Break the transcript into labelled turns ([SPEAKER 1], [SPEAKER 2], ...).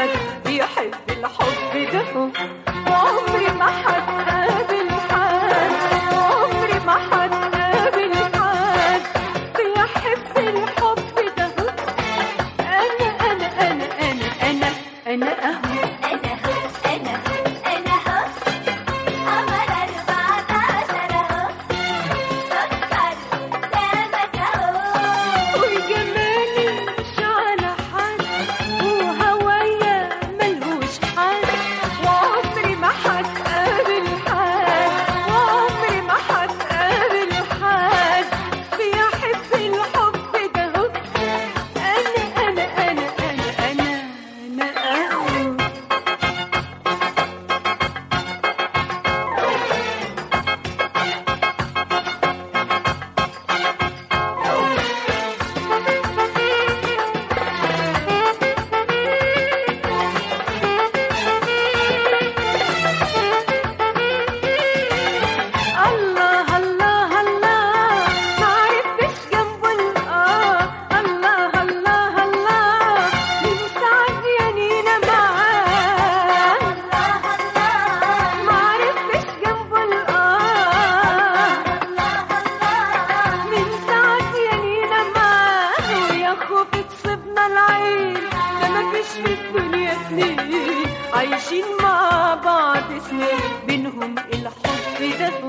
[SPEAKER 1] حد بيحب الحب ده وعمري ما هتقابل حد وعمري ما هتقابل حد بيحب الحب ده انا انا انا انا انا انا اهو
[SPEAKER 2] أنا هو أنا هو أنا هو قمر أربعة عشر أهو سكر قدامك أهو
[SPEAKER 1] وجمالي مش على حد وهوايا ملهوش حد وعمري ما هتقابل حد وعمري ما هتقابل حد بيحب الحب ده هو انا انا انا انا انا انا أهو الله الله الله ما عرفتش جنبه الآه الله الله الله من ساعة يانينا معاه
[SPEAKER 2] الله الله
[SPEAKER 1] ما عرفتش جنبه الآه
[SPEAKER 2] الله الله
[SPEAKER 1] من ساعة يانينا معاه ويا خوف تصيبنا العين ده مفيش في الدنيا اتنين عايشين مع بعض سنين بينهم الحب ده